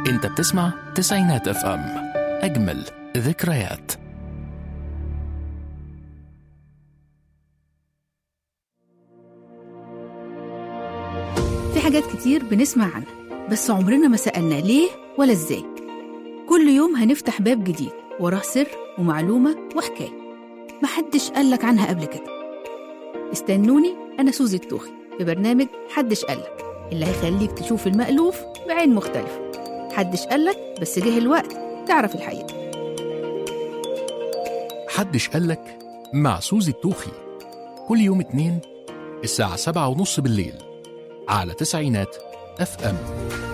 انت بتسمع تسعينات اف ام اجمل ذكريات في حاجات كتير بنسمع عنها بس عمرنا ما سألنا ليه ولا ازاي كل يوم هنفتح باب جديد وراه سر ومعلومة وحكاية محدش قالك عنها قبل كده استنوني أنا سوزي التوخي في برنامج حدش قالك اللي هيخليك تشوف المألوف بعين مختلفة حدش قالك بس جه الوقت تعرف الحقيقة حدش قالك مع سوزي التوخي كل يوم اتنين الساعة سبعة ونص بالليل على تسعينات اف ام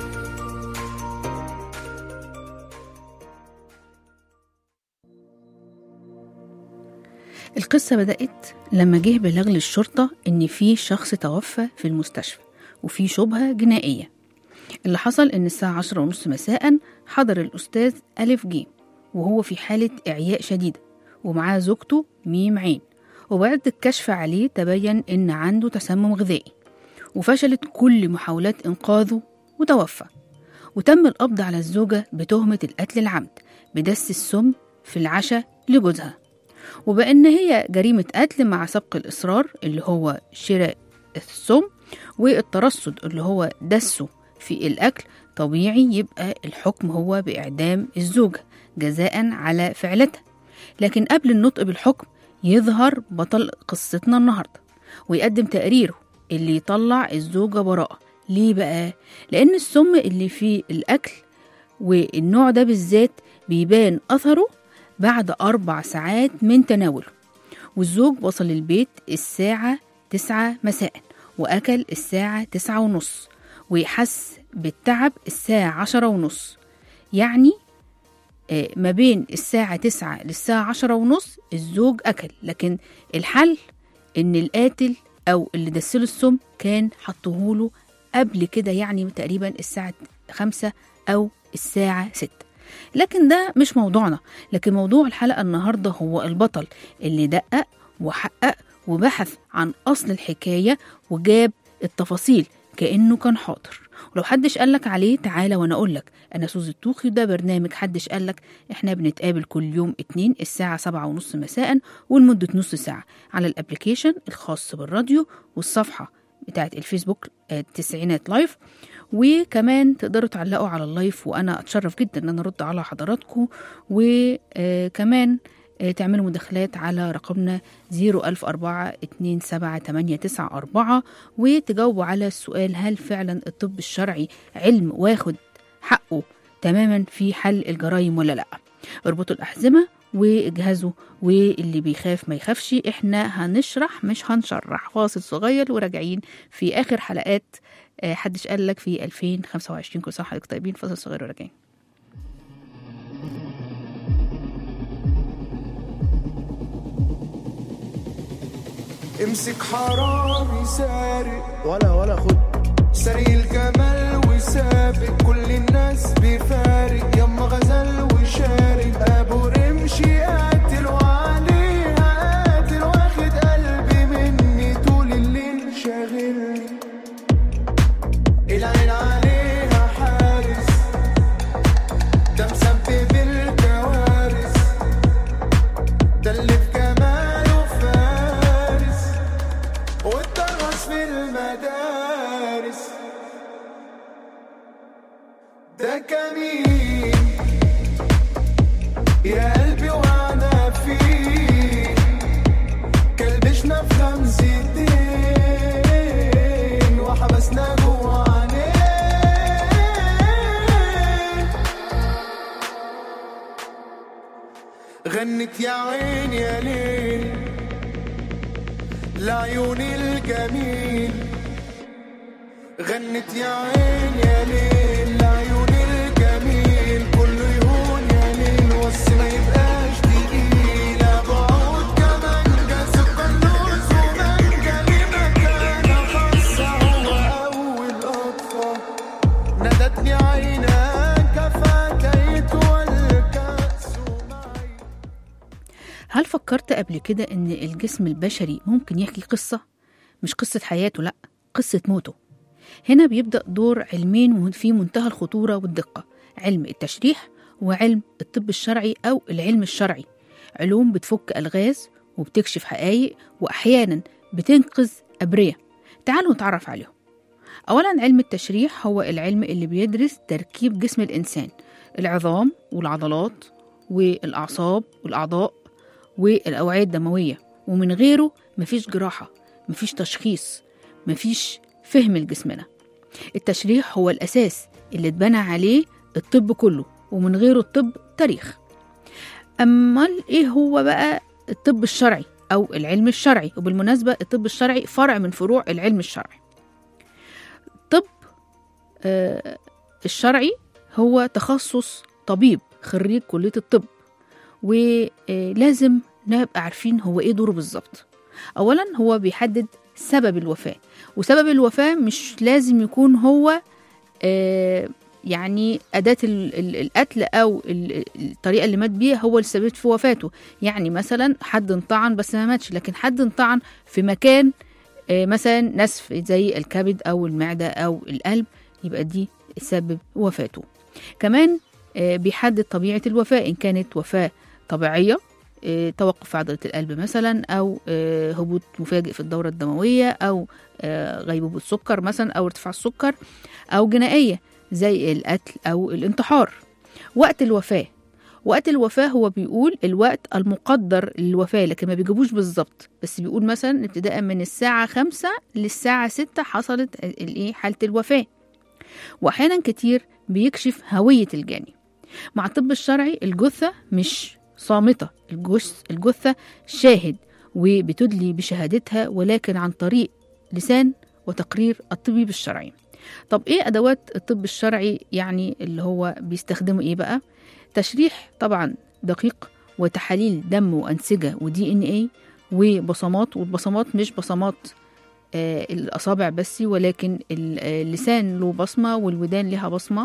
القصة بدأت لما جه بلاغ للشرطة إن في شخص توفى في المستشفى وفي شبهة جنائية اللي حصل إن الساعة عشرة ونص مساء حضر الأستاذ ألف جيم وهو في حالة إعياء شديدة ومعاه زوجته ميم عين وبعد الكشف عليه تبين إن عنده تسمم غذائي وفشلت كل محاولات إنقاذه وتوفى وتم القبض على الزوجة بتهمة القتل العمد بدس السم في العشاء لجوزها وبأن هي جريمة قتل مع سبق الإصرار اللي هو شراء السم والترصد اللي هو دسه في الأكل طبيعي يبقى الحكم هو بإعدام الزوجة جزاء على فعلتها لكن قبل النطق بالحكم يظهر بطل قصتنا النهاردة ويقدم تقريره اللي يطلع الزوجة براءة ليه بقى؟ لأن السم اللي في الأكل والنوع ده بالذات بيبان أثره بعد أربع ساعات من تناوله والزوج وصل البيت الساعة تسعة مساء وأكل الساعة تسعة ونص ويحس بالتعب الساعة عشرة ونص يعني آه، ما بين الساعة تسعة للساعة عشرة ونص الزوج أكل لكن الحل إن القاتل أو اللي دسله السم كان حطهوله قبل كده يعني تقريبا الساعة خمسة أو الساعة ستة لكن ده مش موضوعنا لكن موضوع الحلقة النهاردة هو البطل اللي دقق وحقق وبحث عن أصل الحكاية وجاب التفاصيل كأنه كان حاضر ولو حدش قالك عليه تعالى وانا اقولك انا سوزي الطوخي ده برنامج حدش قالك احنا بنتقابل كل يوم اتنين الساعة سبعة ونص مساء ولمدة نص ساعة على الابليكيشن الخاص بالراديو والصفحة بتاعت الفيسبوك آه، التسعينات لايف وكمان تقدروا تعلقوا على اللايف وانا اتشرف جدا ان انا ارد على حضراتكم وكمان تعملوا مداخلات على رقمنا 01004 27894 وتجاوبوا على السؤال هل فعلا الطب الشرعي علم واخد حقه تماما في حل الجرائم ولا لا اربطوا الأحزمة واجهزوا واللي بيخاف ما يخافش احنا هنشرح مش هنشرح فاصل صغير وراجعين في اخر حلقات آه، حدش قالك في 2025 كل سنه وحضرتك طيبين فاصل صغير وراجعين امسك حرامي سارق ولا ولا خد سرق الجمال وسابق كل الناس بفارق يما غزل وشارق ابو رمشي قاتل وعليها قاتل واخد قلبي مني طول الليل شاغلني العين عليها حارس ده مسبب الكوارث ده اللي في جماله فارس والدرس في المدارس ده كمين يا قلبي وانا فيه كلبشنا في خمستين وحبسنا جوه عينيه غنت يا عين يا ليل لعيون الجميل غنت يا عين يا ليل لعيون الجميل كله يهون يا ليل وص ما يبقاش تقيل ابعد كمان جاز القنوز ومانجا لمكانة خاصة هو أول أطفال نادتني عيناك فاتيت والكأس معي هل فكرت قبل كده ان الجسم البشري ممكن يحكي قصة مش قصة حياته لا قصة موته هنا بيبدأ دور علمين في منتهى الخطورة والدقة علم التشريح وعلم الطب الشرعي أو العلم الشرعي علوم بتفك ألغاز وبتكشف حقائق وأحيانا بتنقذ أبرية تعالوا نتعرف عليهم أولا علم التشريح هو العلم اللي بيدرس تركيب جسم الإنسان العظام والعضلات والأعصاب والأعضاء والأوعية الدموية ومن غيره مفيش جراحة مفيش تشخيص مفيش فهم لجسمنا التشريح هو الأساس اللي اتبنى عليه الطب كله ومن غيره الطب تاريخ أمال إيه هو بقى الطب الشرعي أو العلم الشرعي وبالمناسبة الطب الشرعي فرع من فروع العلم الشرعي الطب آه الشرعي هو تخصص طبيب خريج كلية الطب ولازم نبقى عارفين هو ايه دوره بالظبط اولا هو بيحدد سبب الوفاة وسبب الوفاة مش لازم يكون هو آه يعني أداة ال- ال- القتل أو ال- الطريقة اللي مات بيها هو اللي سببت في وفاته يعني مثلا حد انطعن بس ما ماتش لكن حد انطعن في مكان آه، مثلا نسف زي الكبد أو المعدة أو القلب يبقى دي سبب وفاته كمان آه، بيحدد طبيعة الوفاة إن كانت وفاة طبيعية آه، توقف في عضلة القلب مثلا أو آه، هبوط مفاجئ في الدورة الدموية أو آه، غيبوبة سكر مثلا أو ارتفاع السكر أو جنائية زي القتل أو الانتحار وقت الوفاة وقت الوفاة هو بيقول الوقت المقدر للوفاة لكن ما بيجيبوش بالظبط بس بيقول مثلا ابتداء من الساعة خمسة للساعة ستة حصلت الايه حالة الوفاة وأحيانا كتير بيكشف هوية الجاني مع الطب الشرعي الجثة مش صامتة الجث الجثة شاهد وبتدلي بشهادتها ولكن عن طريق لسان وتقرير الطبيب الشرعي طب ايه ادوات الطب الشرعي يعني اللي هو بيستخدموا ايه بقى تشريح طبعا دقيق وتحاليل دم وانسجه ودي ان اي وبصمات والبصمات مش بصمات آه الاصابع بس ولكن ال- آه، اللسان له بصمه والودان لها بصمه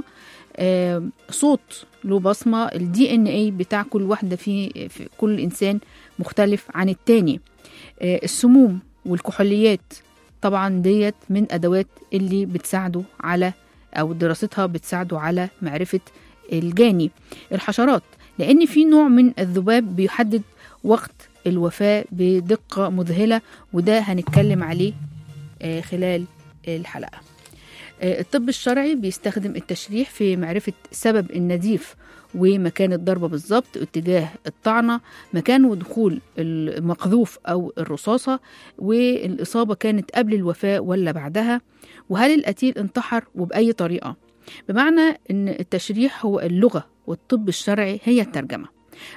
آه صوت له بصمه الدي ان اي بتاع كل واحده في, في كل انسان مختلف عن التاني آه السموم والكحوليات طبعا ديت من ادوات اللي بتساعده على او دراستها بتساعده على معرفه الجاني الحشرات لان في نوع من الذباب بيحدد وقت الوفاه بدقه مذهله وده هنتكلم عليه آه، خلال الحلقه آه، الطب الشرعي بيستخدم التشريح في معرفه سبب النزيف ومكان الضربة بالظبط اتجاه الطعنة مكان ودخول المقذوف أو الرصاصة والإصابة كانت قبل الوفاة ولا بعدها وهل القتيل انتحر وبأي طريقة بمعنى أن التشريح هو اللغة والطب الشرعي هي الترجمة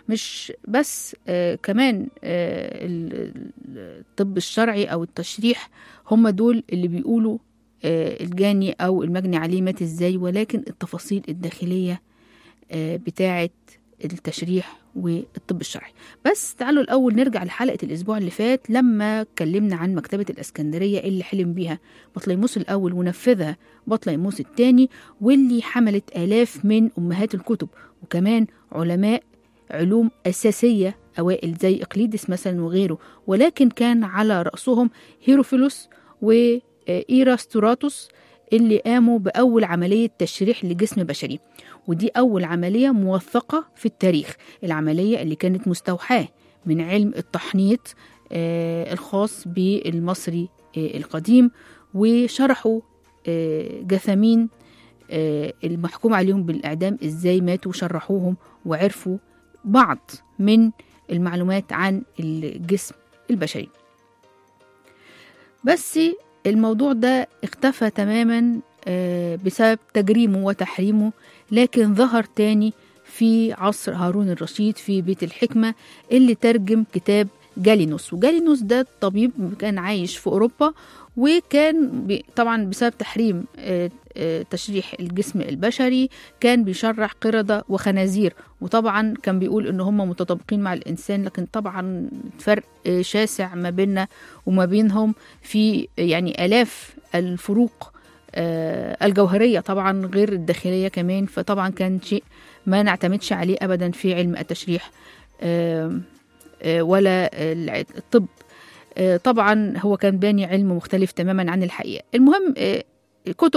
مش بس آه كمان آه ال- ال- الطب الشرعي أو التشريح هم دول اللي بيقولوا آه الجاني أو المجني عليه مات ازاي ولكن التفاصيل الداخلية آه بتاعة التشريح والطب الشرعي بس تعالوا الأول نرجع لحلقة الأسبوع اللي فات لما اتكلمنا عن مكتبة الأسكندرية اللي حلم بيها بطليموس الأول ونفذها بطليموس الثاني واللي حملت آلاف من أمهات الكتب وكمان علماء علوم أساسية أوائل زي إقليدس مثلا وغيره ولكن كان على رأسهم هيروفيلوس وإيراستوراتوس اللي قاموا بأول عملية تشريح لجسم بشري ودي أول عملية موثقة في التاريخ العملية اللي كانت مستوحاة من علم التحنيط آه، الخاص بالمصري آه، القديم وشرحوا آه، جثامين آه، المحكوم عليهم بالإعدام إزاي ماتوا وشرحوهم وعرفوا بعض من المعلومات عن الجسم البشري بس الموضوع ده اختفى تماما آه، بسبب تجريمه وتحريمه لكن ظهر تاني في عصر هارون الرشيد في بيت الحكمة اللي ترجم كتاب جالينوس وجالينوس ده طبيب كان عايش في أوروبا وكان بي- طبعا بسبب تحريم آه، آه، تشريح الجسم البشري كان بيشرح قردة وخنازير وطبعا كان بيقول ان هم متطابقين مع الانسان لكن طبعا فرق آه، شاسع ما بيننا وما بينهم في يعني الاف الفروق آه، الجوهرية طبعا غير الداخلية كمان فطبعا كان شيء ما نعتمدش عليه أبدا في علم التشريح آم، آه، ولا الع- الطب آه، طبعا هو كان باني علم مختلف تماما عن الحقيقة المهم آه، كتبه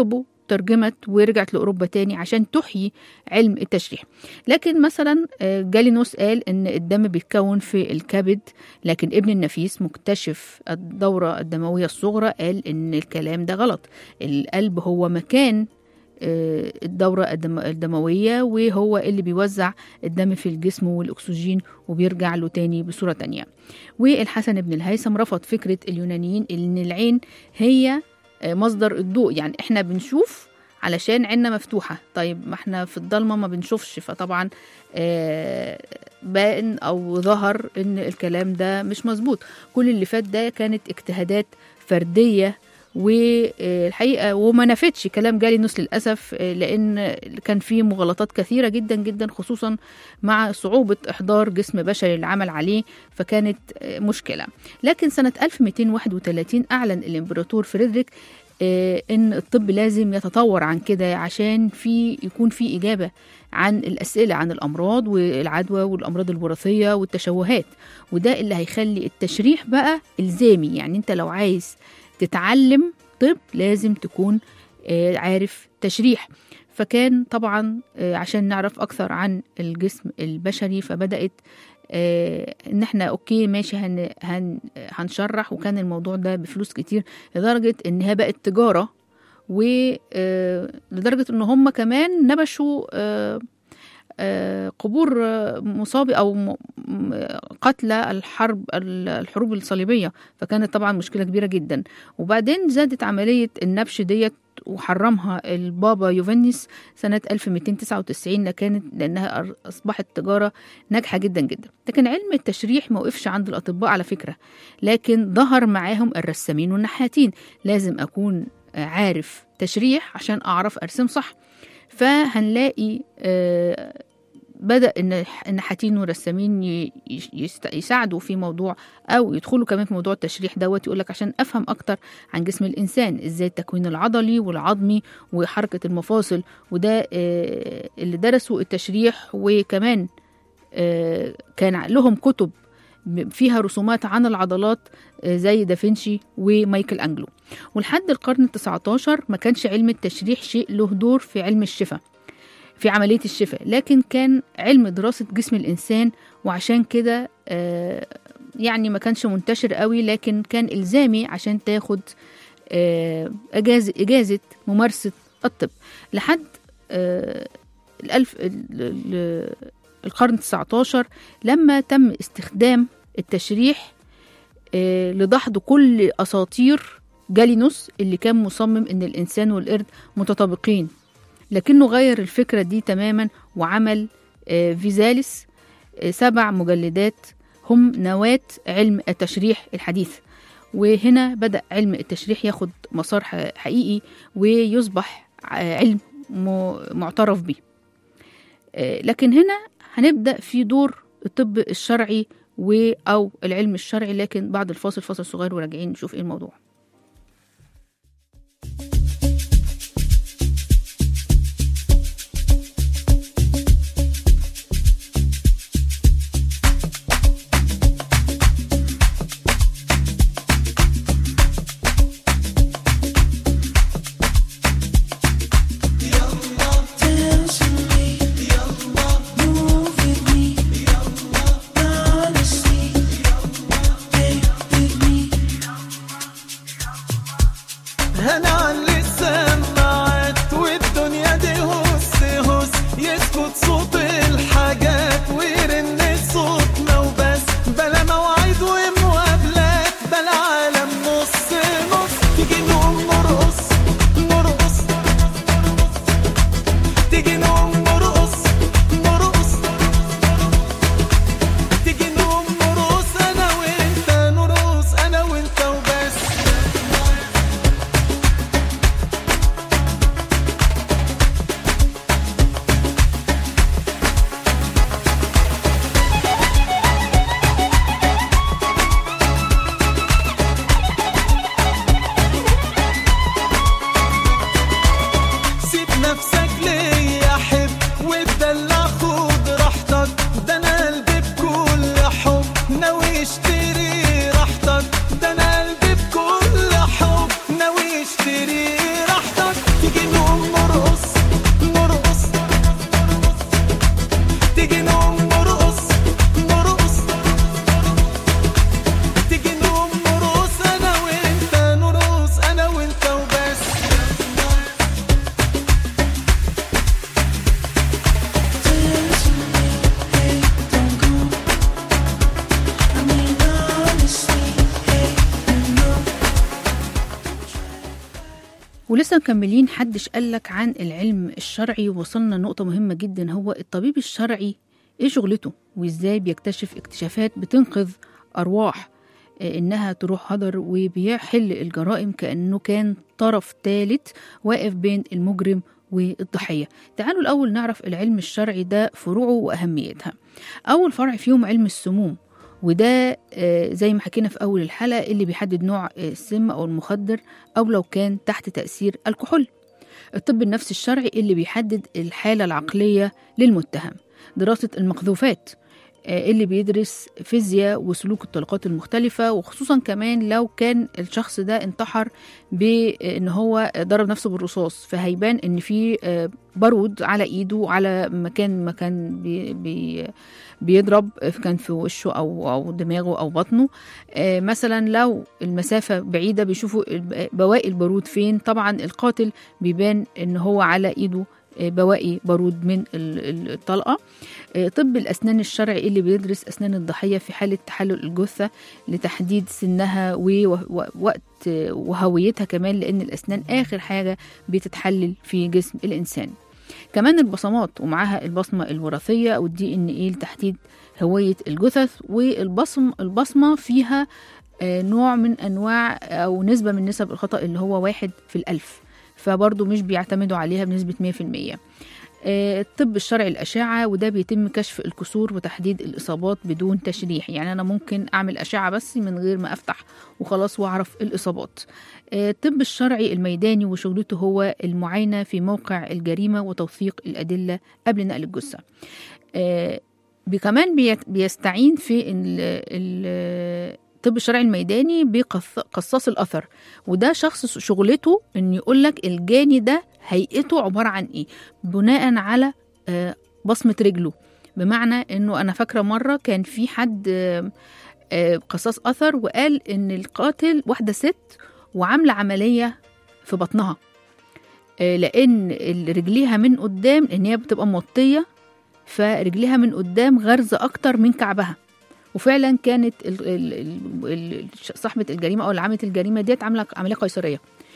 وترجمت ورجعت لأوروبا تاني عشان تحيي علم التشريح لكن مثلا آه، جالينوس قال إن الدم بيتكون في الكبد لكن ابن النفيس مكتشف الدورة الدموية الصغرى قال إن الكلام ده غلط القلب هو مكان آه، الدورة الدم- الدموية وهو اللي بيوزع الدم في الجسم والأكسجين وبيرجع له تاني بصورة تانية والحسن بن الهيثم رفض فكرة اليونانيين إن العين هي آه، مصدر الضوء يعني احنا بنشوف علشان عيننا مفتوحة طيب ما احنا في الضلمة ما بنشوفش فطبعا آه، بان او ظهر ان الكلام ده مش مظبوط كل اللي فات ده كانت اجتهادات فردية والحقيقة وما نفتش كلام جالينوس للأسف آه، لأن كان فيه مغالطات كثيرة جدا جدا خصوصا مع صعوبة إحضار جسم بشري العمل عليه فكانت آه، مشكلة لكن سنة 1231 أعلن الإمبراطور فريدريك آه، ان الطب لازم يتطور عن كده عشان في يكون في اجابه عن الاسئله عن الامراض والعدوى والامراض الوراثيه والتشوهات وده اللي هيخلي التشريح بقى الزامي يعني انت لو عايز تتعلم طب لازم تكون آه، عارف تشريح فكان طبعا آه، عشان نعرف اكثر عن الجسم البشري فبدات آه، ان احنا اوكي ماشي هن هن هنشرح وكان الموضوع ده بفلوس كتير لدرجه انها بقت تجاره ولدرجه ان هم كمان نبشوا آه، آه، قبور آه، مصابي او م- م- قتلى الحرب ال- الحروب الصليبيه فكانت طبعا مشكله كبيره جدا وبعدين زادت عمليه النبش ديت وحرمها البابا يوفنيس سنة 1299 كانت لأنها أر- أصبحت تجارة ناجحة جدا جدا لكن علم التشريح ما وقفش عند الأطباء على فكرة لكن ظهر معاهم الرسامين والنحاتين لازم أكون آه، عارف تشريح عشان أعرف أرسم صح فهنلاقي آه، بدأ إن النحاتين والرسامين ي- يست- يساعدوا في موضوع أو يدخلوا كمان في موضوع التشريح دوت يقولك عشان أفهم أكتر عن جسم الإنسان إزاي التكوين العضلي والعظمي وحركة المفاصل وده آه، اللي درسوا التشريح وكمان آه، كان لهم كتب فيها رسومات عن العضلات آه، زي دافنشي ومايكل أنجلو ولحد القرن التسعة عشر ما كانش علم التشريح شيء له دور في علم الشفاء في عملية الشفاء لكن كان علم دراسة جسم الإنسان وعشان كده آه، يعني ما كانش منتشر قوي لكن كان إلزامي عشان تاخد آه، إجازة إجازة ممارسة الطب لحد آه، الألف ال- ال- القرن 19 لما تم استخدام التشريح آه، لدحض كل أساطير جالينوس اللي كان مصمم إن الإنسان والقرد متطابقين لكنه غير الفكرة دي تماما وعمل آه، فيزاليس آه، سبع مجلدات هم نواة علم التشريح الحديث وهنا بدأ علم التشريح ياخد مسار ح- حقيقي ويصبح ع- علم م- معترف به آه، لكن هنا هنبدأ في دور الطب الشرعي و أو العلم الشرعي لكن بعد الفاصل فاصل صغير وراجعين نشوف ايه الموضوع Honestly, stay with me. ولسه مكملين حدش قالك عن العلم الشرعي وصلنا لنقطة مهمة جدا هو الطبيب الشرعي ايه شغلته وازاي بيكتشف اكتشافات بتنقذ ارواح آه، انها تروح هدر وبيحل الجرائم كانه كان طرف ثالث واقف بين المجرم والضحيه تعالوا الاول نعرف العلم الشرعي ده فروعه واهميتها اول فرع فيهم علم السموم وده آه، زي ما حكينا في اول الحلقه اللي بيحدد نوع آه، السم او المخدر او لو كان تحت تاثير الكحول الطب النفسي الشرعي اللي بيحدد الحاله العقليه للمتهم دراسه المقذوفات آه، اللي بيدرس فيزياء وسلوك الطلقات المختلفة وخصوصا كمان لو كان الشخص ده انتحر بان هو ضرب نفسه بالرصاص فهيبان ان في آه، بارود على ايده على مكان مكان بي بي بيضرب كان في وشه او او دماغه او بطنه آه، مثلا لو المسافة بعيدة بيشوفوا الب- بواقي البارود فين طبعا القاتل بيبان ان هو على ايده آه، بواقي بارود من ال- ال- الطلقة آه، طب الأسنان الشرعي اللي بيدرس أسنان الضحية في حالة تحلل الجثة لتحديد سنها ووقت وهويتها كمان لأن الأسنان آخر حاجة بتتحلل في جسم الإنسان كمان البصمات ومعاها البصمة الوراثية أو الدي إن إيه لتحديد هوية الجثث والبصم البصمة فيها آه، نوع من أنواع أو نسبة من نسب الخطأ اللي هو واحد في الألف فبرضه مش بيعتمدوا عليها بنسبة 100% آه، الطب الشرعي الأشعة وده بيتم كشف الكسور وتحديد الإصابات بدون تشريح يعني أنا ممكن أعمل أشعة بس من غير ما أفتح وخلاص وأعرف الإصابات آه، الطب الشرعي الميداني وشغلته هو المعاينة في موقع الجريمة وتوثيق الأدلة قبل نقل الجثة آه، بي- كمان بيت- بيستعين في ال- ال- الطب الشرعي الميداني بقصاص الأثر وده شخص شغلته إنه يقول لك الجاني ده هيئته عبارة عن إيه بناء على آه، بصمة رجله بمعنى إنه أنا فاكرة مرة كان في حد آه، آه، قصاص أثر وقال إن القاتل واحدة ست وعاملة عملية في بطنها آه، لأن ال- رجليها من قدام إن هي بتبقى موطية فرجليها من قدام غرزة أكتر من كعبها وفعلا كانت ال ال ال ال صاحبة الجريمة أو اللي عملت الجريمة ديت عاملة عملية قيصرية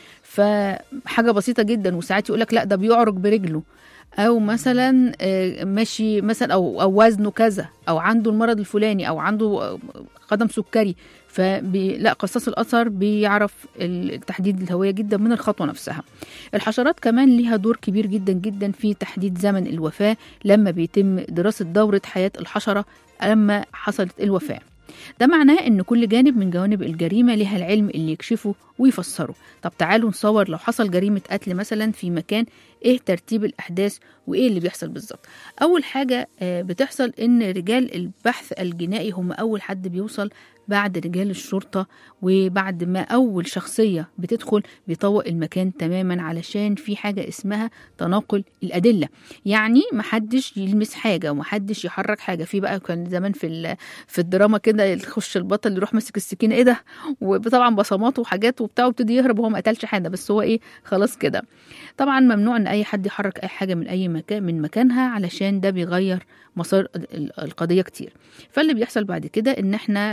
فحاجة بسيطة جدا وساعات يقولك لا ده بيعرج برجله او مثلا آه، ماشي مثلا او او وزنه كذا او عنده المرض الفلاني او عنده آه، قدم سكري فبي لا قصاص الاثر بيعرف ال- تحديد الهويه جدا من الخطوه نفسها الحشرات كمان ليها دور كبير جدا جدا في تحديد زمن الوفاه لما بيتم دراسه دوره حياه الحشره لما حصلت الوفاه ده معناه ان كل جانب من جوانب الجريمه لها العلم اللي يكشفه ويفسره طب تعالوا نصور لو حصل جريمه قتل مثلا في مكان ايه ترتيب الاحداث وايه اللي بيحصل بالظبط اول حاجه آه، بتحصل ان رجال البحث الجنائي هم اول حد بيوصل بعد رجال الشرطة وبعد ما أول شخصية بتدخل بيطوق المكان تماما علشان في حاجة اسمها تناقل الأدلة يعني محدش يلمس حاجة ومحدش يحرك حاجة في بقى كان زمان في ال- في الدراما كده يخش البطل يروح ماسك السكينة ايه ده وطبعا بصمات وحاجات وبتاع وابتدي يهرب وهو ما قتلش حاجة بس هو ايه خلاص كده طبعا ممنوع ان اي حد يحرك اي حاجة من اي مكان من مكانها علشان ده بيغير مسار ال- القضية كتير فاللي بيحصل بعد كده ان احنا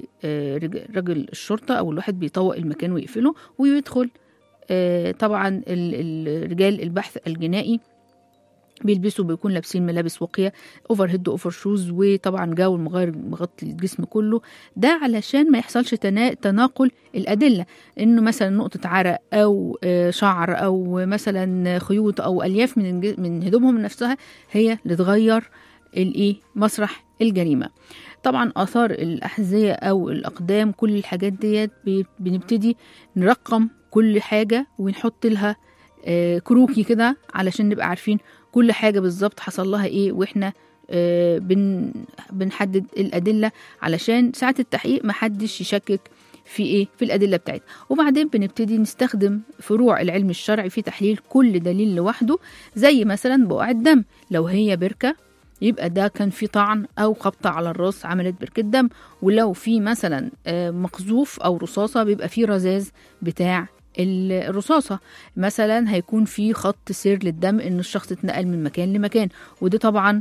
برجل الشرطه او الواحد بيطوق المكان ويقفله ويدخل آه، طبعا ال- ال- رجال البحث الجنائي بيلبسوا بيكون لابسين ملابس واقيه اوفر هيد اوفر شوز وطبعا جو المغير مغطي الجسم كله ده علشان ما يحصلش تنا- تناقل الادله انه مثلا نقطه عرق او آه، شعر او مثلا خيوط او الياف من الج- من هدومهم نفسها هي اللي تغير الايه مسرح الجريمه طبعا اثار الاحذيه او الاقدام كل الحاجات ديت بي- بنبتدي نرقم كل حاجه ونحط لها آه، كروكي كده علشان نبقى عارفين كل حاجه بالظبط حصل لها ايه واحنا آه، بن بنحدد الادله علشان ساعه التحقيق محدش يشكك في ايه في الادله بتاعتها وبعدين بنبتدي نستخدم فروع العلم الشرعي في تحليل كل دليل لوحده زي مثلا بقع الدم لو هي بركه يبقى ده كان في طعن او خبطه على الراس عملت بركه دم ولو في مثلا آه، مقذوف او رصاصه بيبقى في رذاذ بتاع ال- الرصاصه مثلا هيكون في خط سير للدم ان الشخص اتنقل من مكان لمكان وده طبعا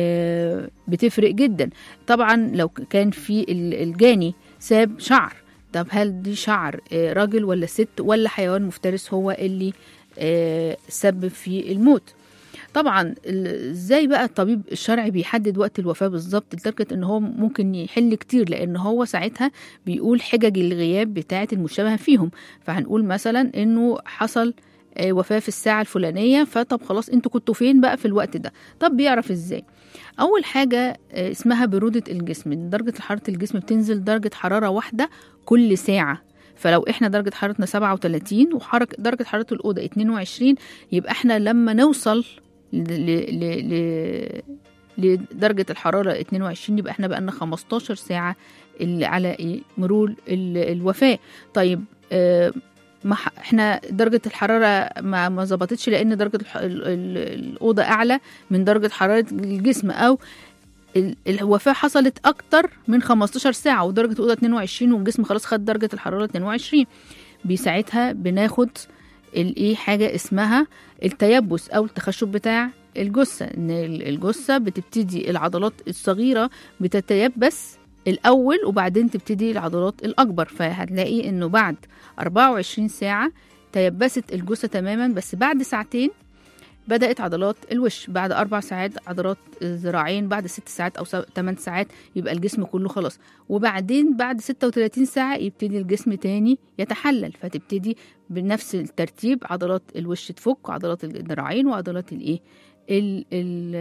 آه، بتفرق جدا طبعا لو كان في ال- الجاني ساب شعر طب هل دي شعر آه، راجل ولا ست ولا حيوان مفترس هو اللي آه، سبب في الموت طبعا ال- ازاي بقى الطبيب الشرعي بيحدد وقت الوفاه بالظبط لدرجه ان هو ممكن يحل كتير لان هو ساعتها بيقول حجج الغياب بتاعه المشتبه فيهم فهنقول مثلا انه حصل آه، وفاه في الساعه الفلانيه فطب خلاص انتوا كنتوا فين بقى في الوقت ده طب بيعرف ازاي اول حاجه آه، اسمها بروده الجسم إن درجه حراره الجسم بتنزل درجه حراره واحده كل ساعه فلو احنا درجه حرارتنا 37 وحركه درجه حراره الاوضه 22 يبقى احنا لما نوصل ل... ل... ل... لدرجه الحراره 22 يبقى احنا بقالنا 15 ساعه اللي على إيه؟ مرور ال... الوفاه طيب آه ما ح- احنا درجة الحرارة ما ما ظبطتش لأن درجة الح... ال... ال... الأوضة أعلى من درجة حرارة الجسم أو ال- الوفاة حصلت أكتر من 15 ساعة ودرجة الأوضة 22 والجسم خلاص خد درجة الحرارة 22 بساعتها بناخد الايه حاجة اسمها التيبس أو التخشب بتاع الجثة إن ال- الجثة بتبتدي العضلات الصغيرة بتتيبس الأول وبعدين تبتدي العضلات الأكبر فهتلاقي إنه بعد 24 ساعة تيبست الجثة تماما بس بعد ساعتين بدأت عضلات الوش بعد أربع ساعات عضلات الذراعين بعد ست ساعات أو ثمان ساعات يبقى الجسم كله خلاص وبعدين بعد 36 ساعة يبتدي الجسم تاني يتحلل فتبتدي بنفس الترتيب عضلات الوش تفك وعضلات الذراعين وعضلات الايه ال ال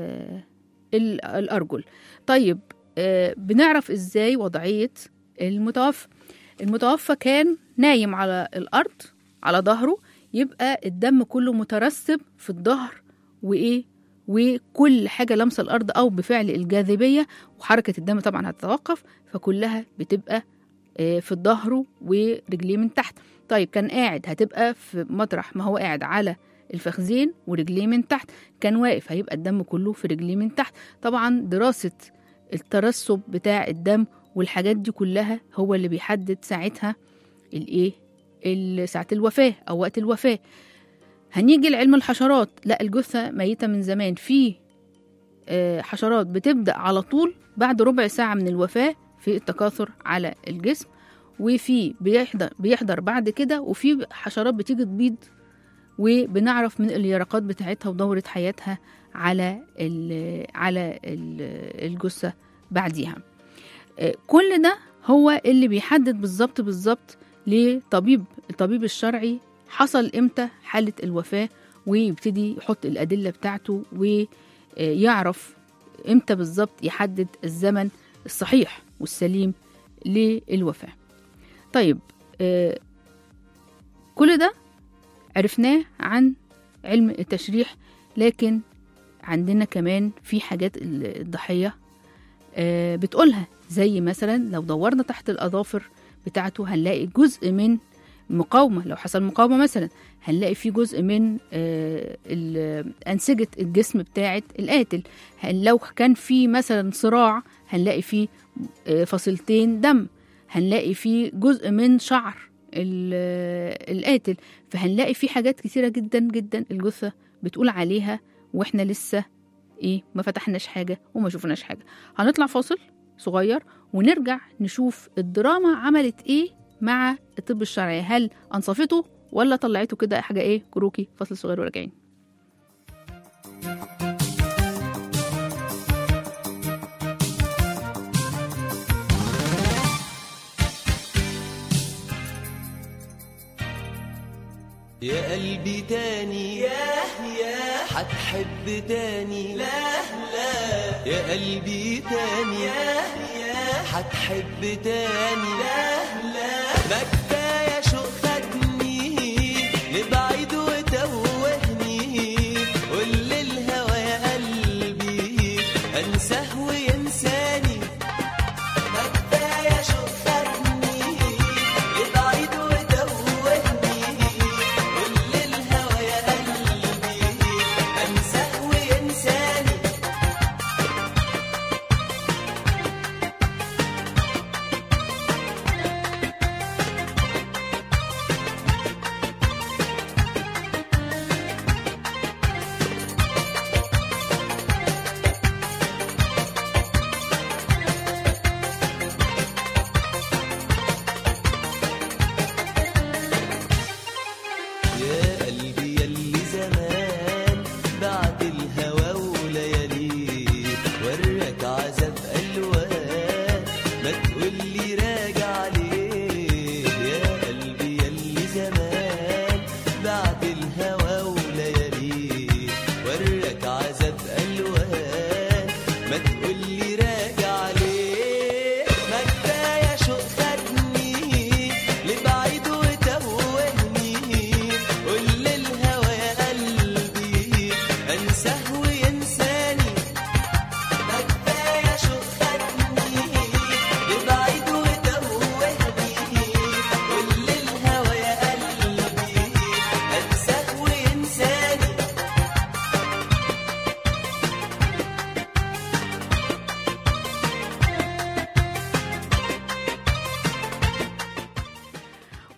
ال الأرجل طيب آه، بنعرف ازاي وضعية المتوفى المتوفى كان نايم على الأرض على ظهره يبقى الدم كله مترسب في الظهر وايه وكل حاجة لمسة الأرض أو بفعل الجاذبية وحركة الدم طبعا هتتوقف فكلها بتبقى آه، في ظهره ورجليه من تحت طيب كان قاعد هتبقى في مطرح ما هو قاعد على الفخذين ورجليه من تحت كان واقف هيبقى الدم كله في رجليه من تحت طبعا دراسة الترسب بتاع الدم والحاجات دي كلها هو اللي بيحدد ساعتها الايه ال- ساعة الوفاة أو وقت الوفاة هنيجي لعلم الحشرات لا الجثة ميتة من زمان في آه، حشرات بتبدأ على طول بعد ربع ساعة من الوفاة في التكاثر على الجسم وفي بيحضر بيحضر بعد كده وفي حشرات بتيجي تبيض وبنعرف من اليرقات بتاعتها ودورة حياتها على ال على ال الجثة بعديها آه، كل ده هو اللي بيحدد بالظبط بالظبط لطبيب الطبيب الشرعي حصل امتى حالة الوفاة ويبتدي يحط الأدلة بتاعته ويعرف امتى بالظبط يحدد الزمن الصحيح والسليم للوفاة طيب آه، كل ده عرفناه عن علم التشريح لكن عندنا كمان في حاجات ال- الضحية آه، بتقولها زي مثلا لو دورنا تحت الأظافر بتاعته هنلاقي جزء من مقاومة لو حصل مقاومة مثلا هنلاقي في جزء من آه، ال- أنسجة الجسم بتاعة القاتل هن- لو كان في مثلا صراع هنلاقي فيه آه، فصيلتين دم هنلاقي فيه جزء من شعر ال- القاتل فهنلاقي في حاجات كتيرة جدا جدا الجثة بتقول عليها واحنا لسه ايه ما فتحناش حاجة وما شوفناش حاجة هنطلع فاصل صغير ونرجع نشوف الدراما عملت ايه مع الطب الشرعي هل انصفته ولا طلعته كده حاجة ايه كروكي فاصل صغير وراجعين يا قلبي تاني ياه ياه هتحب تاني لا لا يا قلبي تاني ياه ياه هتحب تاني لا لا ده كفاية شوق خدني لبعيد وتوهني قول للهوى يا قلبي انساه وينساني ده كفاية شوق خدني لبعيد وتوهني قول للهوى يا قلبي انساه وينساني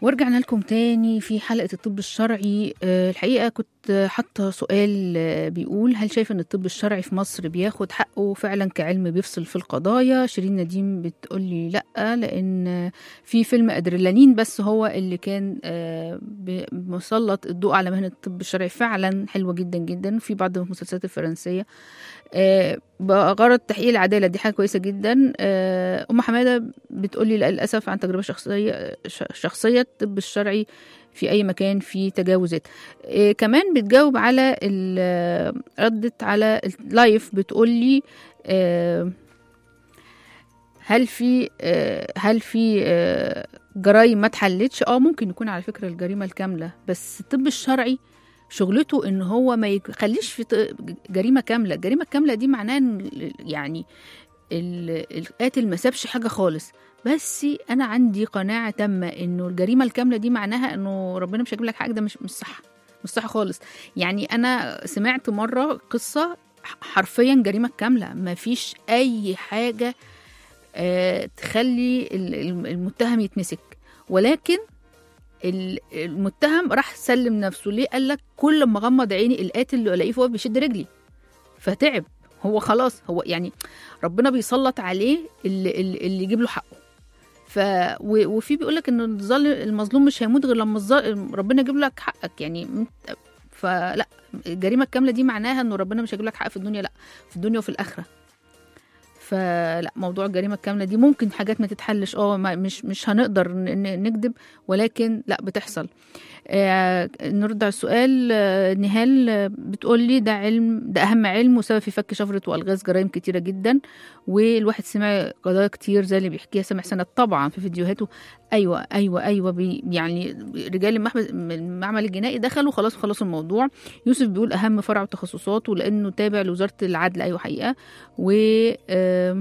ورجعنا لكم تاني في حلقة الطب الشرعي آه، الحقيقة كنت حاطة سؤال آه، بيقول هل شايف ان الطب الشرعي في مصر بياخد حقه فعلا كعلم بيفصل في القضايا شيرين نديم بتقولي لأ لأن في فيلم أدرينالين بس هو اللي كان آه، ب- مسلط الضوء على مهنة الطب الشرعي فعلا حلوة جدا جدا في بعض المسلسلات الفرنسية آه، بغرض تحقيق العدالة دي حاجة كويسة جدا آه، أم حمادة بتقولي لا للأسف عن تجربة شخصية ش- شخصية الطب الشرعي في أي مكان في تجاوزات آه، كمان بتجاوب على ال- ردت على اللايف بتقولي آه، هل في آه، هل في آه، جرايم ما اتحلتش اه ممكن يكون على فكرة الجريمة الكاملة بس الطب الشرعي شغلته ان هو ما يخليش في ط- جريمه كامله الجريمه الكامله دي معناها ان ال- يعني ال- القاتل ما سابش حاجه خالص بس انا عندي قناعه تامه انه الجريمه الكامله دي معناها انه ربنا مش هيجيب لك حاجه ده مش مش صح مش صح خالص يعني انا سمعت مره قصه ح- حرفيا جريمه كامله ما فيش اي حاجه آه، تخلي ال- ال- المتهم يتمسك ولكن ال- المتهم راح سلم نفسه ليه قال لك كل ما غمض عيني القاتل اللي الاقيه فوق بيشد رجلي فتعب هو خلاص هو يعني ربنا بيسلط عليه اللي, اللي اللي يجيب له حقه ف و- وفي بيقول لك ان الظالم المظلوم مش هيموت غير لما الظالم ربنا يجيب لك حقك يعني انت- فلا الجريمه الكامله دي معناها انه ربنا مش هيجيب لك حق في الدنيا لا في الدنيا وفي الاخره فلا موضوع الجريمه الكامله دي ممكن حاجات ما تتحلش اه ما- مش مش هنقدر ن- ن- نكذب ولكن لا بتحصل آه نرد على السؤال آه نهال آه، بتقول لي ده علم ده اهم علم وسبب في فك شفره والغاز جرائم كتيره جدا والواحد سمع قضايا كتير زي اللي بيحكيها سامح سند طبعا في فيديوهاته ايوه ايوه ايوه بي يعني رجال المحبس المعمل الجنائي دخلوا خلاص خلصوا الموضوع يوسف بيقول اهم فرع وتخصصاته لانه تابع لوزاره العدل ايوه حقيقه و آم،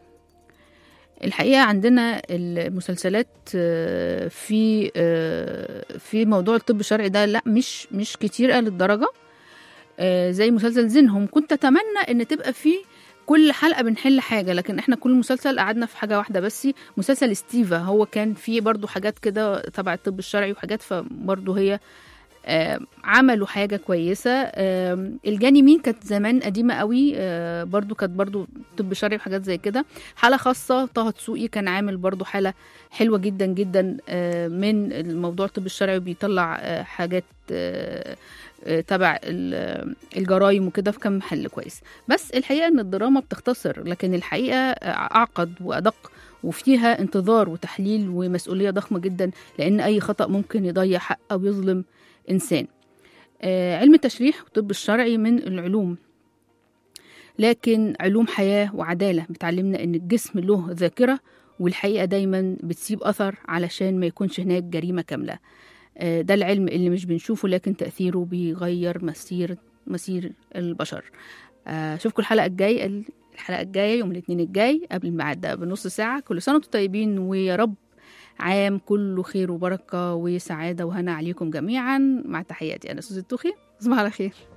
الحقيقه عندنا المسلسلات آه، في آه، في موضوع الطب الشرعي ده لا مش مش كتير للدرجه آه، زي مسلسل زينهم كنت اتمنى ان تبقى فيه كل حلقه بنحل حاجه لكن احنا كل مسلسل قعدنا في حاجه واحده بس مسلسل ستيفا هو كان فيه برضو حاجات كده تبع الطب الشرعي وحاجات فبرضو هي آه، عملوا حاجه كويسه آه، الجاني مين كانت زمان قديمه قوي آه، برضو كانت برضو طب شرعي وحاجات زي كده حاله خاصه طه دسوقي كان عامل برضو حاله حلوه جدا جدا آه، من الموضوع الطب الشرعي بيطلع آه، حاجات آه، آه، تبع ال- الجرايم وكده فكان محل كويس بس الحقيقه ان الدراما بتختصر لكن الحقيقه آه، اعقد وادق وفيها انتظار وتحليل ومسؤوليه ضخمه جدا لان اي خطا ممكن يضيع حق او يظلم انسان آه، علم التشريح والطب الشرعي من العلوم لكن علوم حياه وعداله بتعلمنا ان الجسم له ذاكره والحقيقه دايما بتسيب اثر علشان ما يكونش هناك جريمه كامله آه، ده العلم اللي مش بنشوفه لكن تاثيره بيغير مسير مسير البشر آه، اشوفكم الحلقه الجايه الحلقه الجايه يوم الاثنين الجاي قبل الميعاد ده بنص ساعه كل سنه وانتم طيبين ويا رب عام كله خير وبركه وسعاده وهنا عليكم جميعا مع تحياتي انا سوزي التوخي تصبحوا على خير